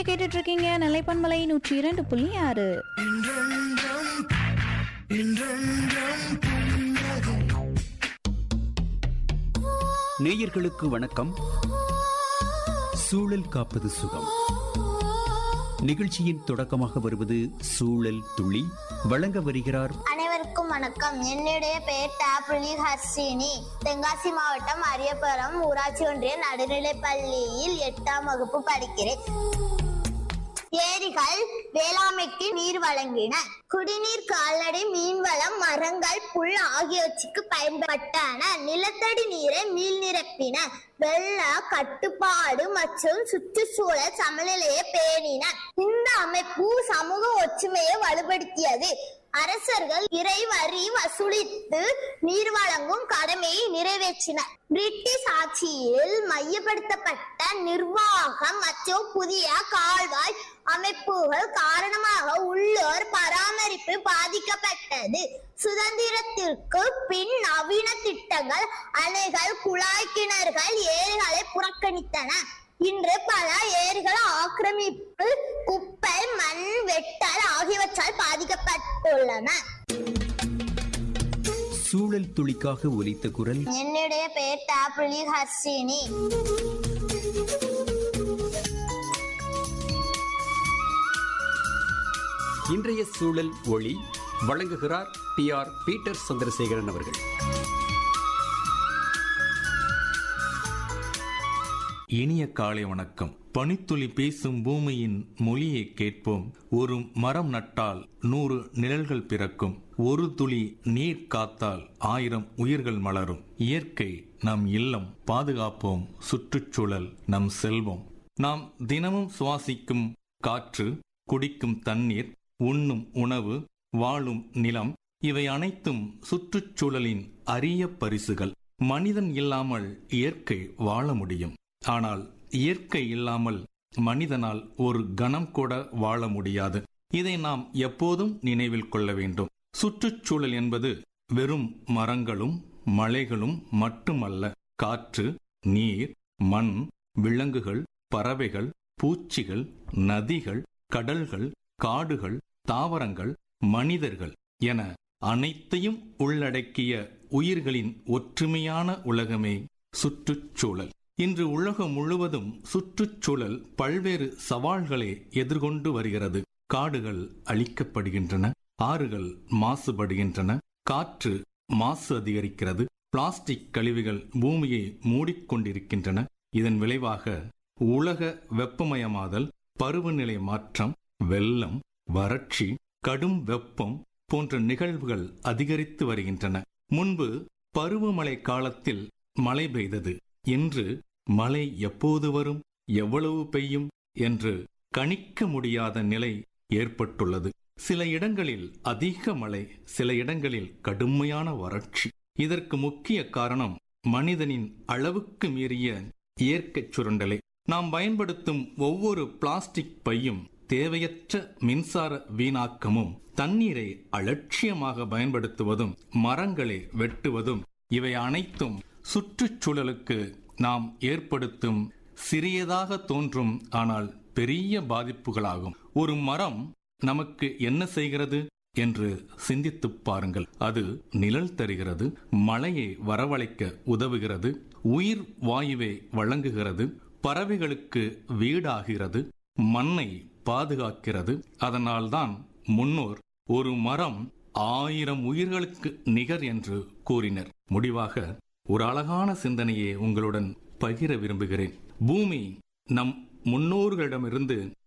கேட்டுட்டு இருக்கீங்க நிலைப்பன்மலை நூற்றி இரண்டு புள்ளி ஆறு நேயர்களுக்கு வணக்கம் சூழல் காப்பது சுகம் நிகழ்ச்சியின் தொடக்கமாக வருவது சூழல் துளி வழங்க வருகிறார் அனைவருக்கும் வணக்கம் என்னுடைய பெயர் டாப்ரிலி ஹர்ஷினி தென்காசி மாவட்டம் அரியபுரம் ஊராட்சி ஒன்றிய நடுநிலைப் பள்ளியில் எட்டாம் வகுப்பு படிக்கிறேன் ஏரிகள் வேளாண்மைக்கு நீர் வழங்கின குடிநீர் கால்நடை மீன்வளம் மரங்கள் புல் ஆகியவற்றுக்கு பயன்பட்டன நிலத்தடி நீரை மீள் நிரப்பின வெள்ள கட்டுப்பாடு மற்றும் சுற்றுச்சூழல் சமநிலையை பேணின இந்த அமைப்பு சமூக ஒற்றுமையை வலுப்படுத்தியது அரசர்கள் இறை வரி வசூலித்து நீர் வழங்கும் கடமையை நிறைவேற்றினர் பிரிட்டிஷ் ஆட்சியில் மையப்படுத்தப்பட்ட நிர்வாகம் மற்றும் புதிய கால்வாய் அமைப்புகள் காரணமாக உள்ளூர் பராமரிப்பு பாதிக்கப்பட்டது சுதந்திரத்திற்கு பின் நவீன திட்டங்கள் அணைகள் குழாய் கிணறுகள் ஏரிகளை புறக்கணித்தன இன்று பல ஏரிகள் ஆக்கிரமிப்பு குப்பை மண் வெட்டல் ஆகியவற்றால் பாதிக்கப்பட்டுள்ளன சூழல் துளிக்காக ஒலித்த குரல் என்னுடைய பெயர் டாப்ரிலி ஹர்ஷினி இன்றைய சூழல் ஒளி வழங்குகிறார் பி ஆர் பீட்டர் சந்திரசேகரன் அவர்கள் இனிய காலை வணக்கம் பனித்துளி பேசும் பூமியின் மொழியை கேட்போம் ஒரு மரம் நட்டால் நூறு நிழல்கள் பிறக்கும் ஒரு துளி நீர் காத்தால் ஆயிரம் உயிர்கள் மலரும் இயற்கை நம் இல்லம் பாதுகாப்போம் சுற்றுச்சூழல் நம் செல்வம் நாம் தினமும் சுவாசிக்கும் காற்று குடிக்கும் தண்ணீர் உண்ணும் உணவு வாழும் நிலம் இவை அனைத்தும் சுற்றுச்சூழலின் அரிய பரிசுகள் மனிதன் இல்லாமல் இயற்கை வாழ முடியும் ஆனால் இயற்கை இல்லாமல் மனிதனால் ஒரு கணம் கூட வாழ முடியாது இதை நாம் எப்போதும் நினைவில் கொள்ள வேண்டும் சுற்றுச்சூழல் என்பது வெறும் மரங்களும் மலைகளும் மட்டுமல்ல காற்று நீர் மண் விலங்குகள் பறவைகள் பூச்சிகள் நதிகள் கடல்கள் காடுகள் தாவரங்கள் மனிதர்கள் என அனைத்தையும் உள்ளடக்கிய உயிர்களின் ஒற்றுமையான உலகமே சுற்றுச்சூழல் இன்று உலகம் முழுவதும் சுற்றுச்சூழல் பல்வேறு சவால்களை எதிர்கொண்டு வருகிறது காடுகள் அழிக்கப்படுகின்றன ஆறுகள் மாசுபடுகின்றன காற்று மாசு அதிகரிக்கிறது பிளாஸ்டிக் கழிவுகள் பூமியை மூடிக்கொண்டிருக்கின்றன இதன் விளைவாக உலக வெப்பமயமாதல் பருவநிலை மாற்றம் வெள்ளம் வறட்சி கடும் வெப்பம் போன்ற நிகழ்வுகள் அதிகரித்து வருகின்றன முன்பு பருவமழை காலத்தில் மழை பெய்தது இன்று மழை எப்போது வரும் எவ்வளவு பெய்யும் என்று கணிக்க முடியாத நிலை ஏற்பட்டுள்ளது சில இடங்களில் அதிக மழை சில இடங்களில் கடுமையான வறட்சி இதற்கு முக்கிய காரணம் மனிதனின் அளவுக்கு மீறிய இயற்கை சுரண்டலை நாம் பயன்படுத்தும் ஒவ்வொரு பிளாஸ்டிக் பையும் தேவையற்ற மின்சார வீணாக்கமும் தண்ணீரை அலட்சியமாக பயன்படுத்துவதும் மரங்களை வெட்டுவதும் இவை அனைத்தும் சுற்றுச்சூழலுக்கு நாம் ஏற்படுத்தும் சிறியதாக தோன்றும் ஆனால் பெரிய பாதிப்புகளாகும் ஒரு மரம் நமக்கு என்ன செய்கிறது என்று சிந்தித்துப் பாருங்கள் அது நிழல் தருகிறது மழையை வரவழைக்க உதவுகிறது உயிர் வாயுவை வழங்குகிறது பறவைகளுக்கு வீடாகிறது மண்ணை பாதுகாக்கிறது அதனால்தான் முன்னோர் ஒரு மரம் ஆயிரம் உயிர்களுக்கு நிகர் என்று கூறினர் முடிவாக ஒரு அழகான சிந்தனையை உங்களுடன் பகிர விரும்புகிறேன் பூமி நம் முன்னோர்களிடமிருந்து